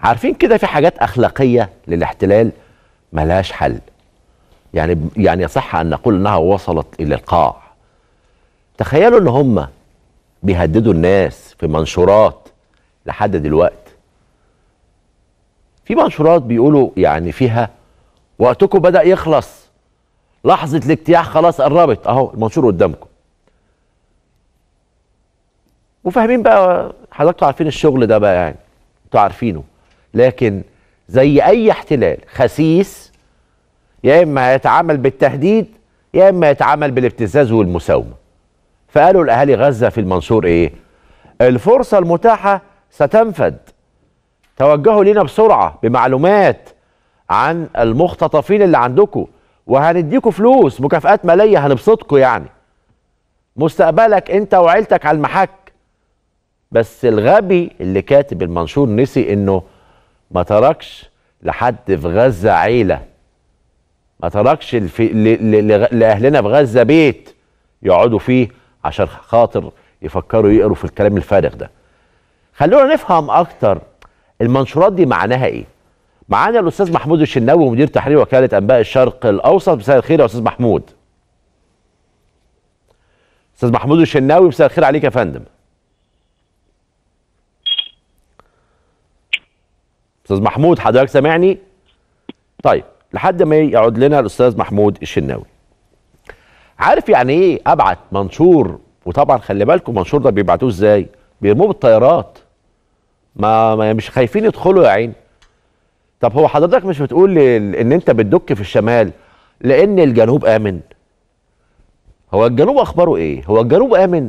عارفين كده في حاجات اخلاقيه للاحتلال ملهاش حل يعني يعني يصح ان نقول انها وصلت الى القاع تخيلوا ان هم بيهددوا الناس في منشورات لحد دلوقت في منشورات بيقولوا يعني فيها وقتكم بدأ يخلص لحظة الاجتياح خلاص قربت اهو المنشور قدامكم وفاهمين بقى حضراتكم عارفين الشغل ده بقى يعني انتوا عارفينه لكن زي اي احتلال خسيس يا اما يتعامل بالتهديد يا اما يتعامل بالابتزاز والمساومه فقالوا لاهالي غزه في المنشور ايه الفرصه المتاحه ستنفد توجهوا لنا بسرعه بمعلومات عن المختطفين اللي عندكم وهنديكم فلوس مكافآت ماليه هنبسطكم يعني مستقبلك انت وعيلتك على المحك بس الغبي اللي كاتب المنشور نسي انه ما تركش لحد في غزه عيله ما تركش الفي... ل... ل... لاهلنا في غزه بيت يقعدوا فيه عشان خاطر يفكروا يقروا في الكلام الفارغ ده خلونا نفهم اكتر المنشورات دي معناها ايه معانا الاستاذ محمود الشناوي مدير تحرير وكاله انباء الشرق الاوسط مساء الخير يا استاذ محمود استاذ محمود الشناوي مساء الخير عليك يا فندم استاذ محمود حضرتك سامعني طيب لحد ما يقعد لنا الاستاذ محمود الشناوي عارف يعني ايه ابعت منشور وطبعا خلي بالكم المنشور ده بيبعتوه ازاي بيرموه بالطيارات ما, ما مش خايفين يدخلوا يا عين طب هو حضرتك مش بتقول ان انت بتدك في الشمال لان الجنوب امن هو الجنوب اخباره ايه هو الجنوب امن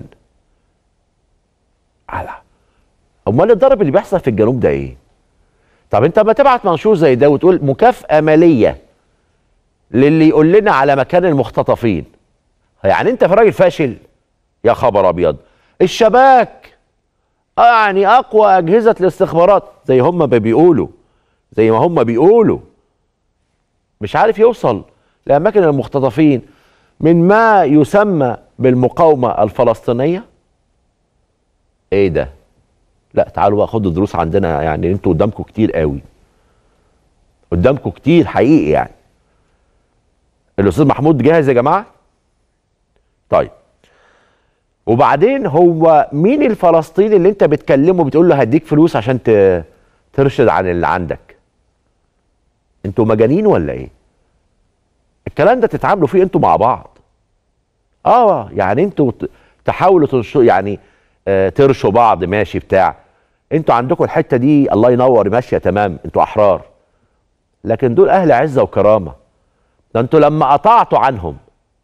على امال الضرب اللي بيحصل في الجنوب ده ايه طب انت ما تبعت منشور زي ده وتقول مكافأة مالية للي يقول لنا على مكان المختطفين يعني انت في راجل فاشل يا خبر ابيض الشباك يعني اقوى اجهزة الاستخبارات زي هم ما بيقولوا زي ما هم بيقولوا مش عارف يوصل لاماكن المختطفين من ما يسمى بالمقاومة الفلسطينية ايه ده لا تعالوا بقى خدوا دروس عندنا يعني انتوا قدامكم كتير قوي قدامكم كتير حقيقي يعني الاستاذ محمود جاهز يا جماعه طيب وبعدين هو مين الفلسطيني اللي انت بتكلمه بتقول له هديك فلوس عشان ترشد عن اللي عندك انتوا مجانين ولا ايه الكلام ده تتعاملوا فيه انتوا مع بعض اه يعني انتوا تحاولوا تنشوا يعني آه ترشوا بعض ماشي بتاع انتوا عندكم الحته دي الله ينور ماشيه تمام انتوا احرار لكن دول اهل عزه وكرامه ده انتوا لما قطعتوا عنهم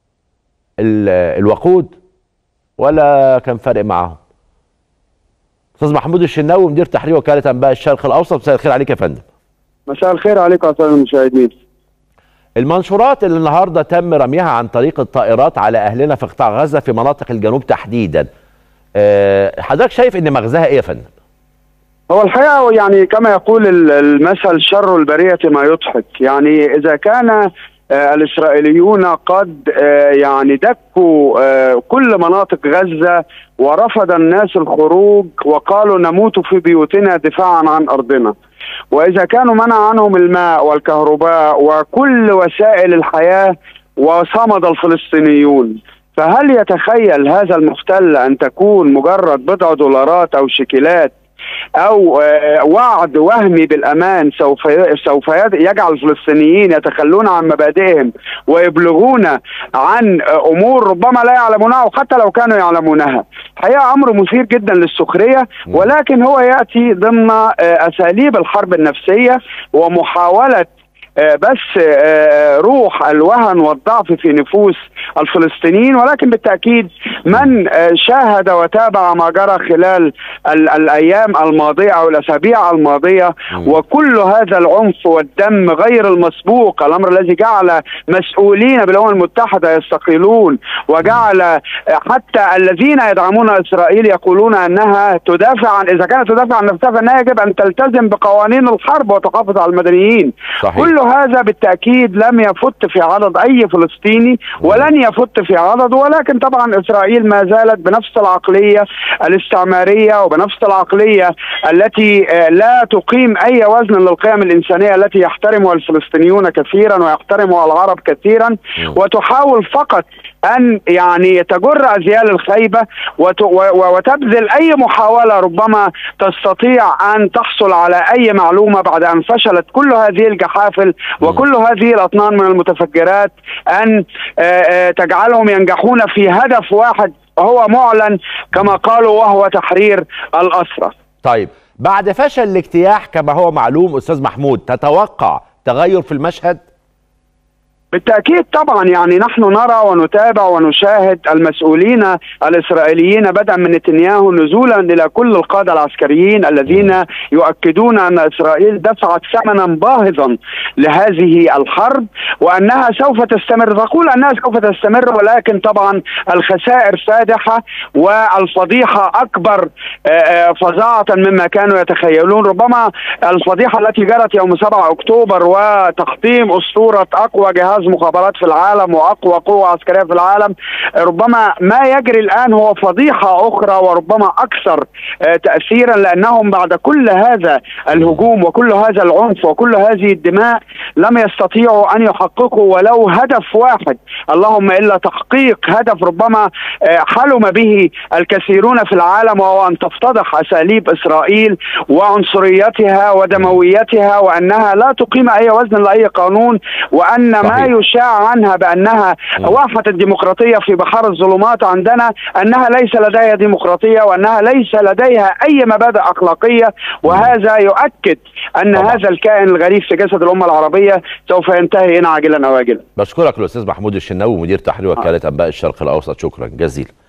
الوقود ولا كان فارق معاهم استاذ محمود الشناوي مدير تحرير وكاله انباء الشرق الاوسط مساء الخير عليك يا فندم مساء الخير عليكم يا ساده المشاهدين المنشورات اللي النهارده تم رميها عن طريق الطائرات على اهلنا في قطاع غزه في مناطق الجنوب تحديدا أه حضرتك شايف ان مغزاها ايه يا فندم هو الحقيقه يعني كما يقول المثل شر البريه ما يضحك يعني اذا كان الاسرائيليون قد يعني دكوا كل مناطق غزه ورفض الناس الخروج وقالوا نموت في بيوتنا دفاعا عن ارضنا واذا كانوا منع عنهم الماء والكهرباء وكل وسائل الحياه وصمد الفلسطينيون فهل يتخيل هذا المحتل ان تكون مجرد بضع دولارات او شيكلات او وعد وهمي بالامان سوف سوف يجعل الفلسطينيين يتخلون عن مبادئهم ويبلغون عن امور ربما لا يعلمونها وحتى لو كانوا يعلمونها حقيقه امر مثير جدا للسخريه ولكن هو ياتي ضمن اساليب الحرب النفسيه ومحاوله بس روح الوهن والضعف في نفوس الفلسطينيين ولكن بالتاكيد من شاهد وتابع ما جرى خلال الايام الماضيه او الاسابيع الماضيه وكل هذا العنف والدم غير المسبوق الامر الذي جعل مسؤولين بالامم المتحده يستقيلون وجعل حتى الذين يدعمون اسرائيل يقولون انها تدافع عن اذا كانت تدافع عن نفسها فانها يجب ان تلتزم بقوانين الحرب وتحافظ على المدنيين صحيح. كل هذا بالتاكيد لم يفت في عدد اي فلسطيني ولن يفت في عدد ولكن طبعا اسرائيل ما زالت بنفس العقليه الاستعماريه وبنفس العقليه التي آه، لا تقيم اي وزن للقيم الانسانيه التي يحترمها الفلسطينيون كثيرا ويحترمها العرب كثيرا وتحاول فقط ان يعني تجر ازيال الخيبه وت- و- وتبذل اي محاوله ربما تستطيع ان تحصل على اي معلومه بعد ان فشلت كل هذه الجحافل وكل هذه الاطنان من المتفجرات ان آه، آه، تجعلهم ينجحون في هدف واحد هو معلن كما قالوا وهو تحرير الاسرى. طيب بعد فشل الاجتياح كما هو معلوم استاذ محمود تتوقع تغير في المشهد بالتأكيد طبعا يعني نحن نرى ونتابع ونشاهد المسؤولين الإسرائيليين بدءا من نتنياهو نزولا إلى كل القادة العسكريين الذين يؤكدون أن إسرائيل دفعت ثمنا باهظا لهذه الحرب وأنها سوف تستمر تقول أنها سوف تستمر ولكن طبعا الخسائر فادحة والفضيحة أكبر آه، آه، فظاعة مما كانوا يتخيلون ربما الفضيحة التي جرت يوم 7 أكتوبر وتحطيم أسطورة أقوى جهاز مخابرات في العالم وأقوى قوة عسكرية في العالم ربما ما يجري الآن هو فضيحة أخرى وربما أكثر آه، تأثيرا لأنهم بعد كل هذا الهجوم وكل هذا العنف وكل هذه الدماء لم يستطيعوا أن يحققوا ولو هدف واحد اللهم إلا تحقيق هدف ربما آه، حلم به الكثيرون في العالم وهو أن تفتضح أساليب إسرائيل وعنصريتها ودمويتها وأنها لا تقيم أي وزن لأي قانون وأن ما صحيح. يشاع عنها بأنها واحة الديمقراطية في بحر الظلمات عندنا أنها ليس لديها ديمقراطية وأنها ليس لديها أي مبادئ أخلاقية وهذا يؤكد أن طبعا. هذا الكائن الغريب في جسد الأمة العربية سوف ينتهي هنا عاجلا أو آجلا بشكرك الاستاذ محمود الشناوي مدير تحرير وكاله انباء الشرق الاوسط شكرا جزيلا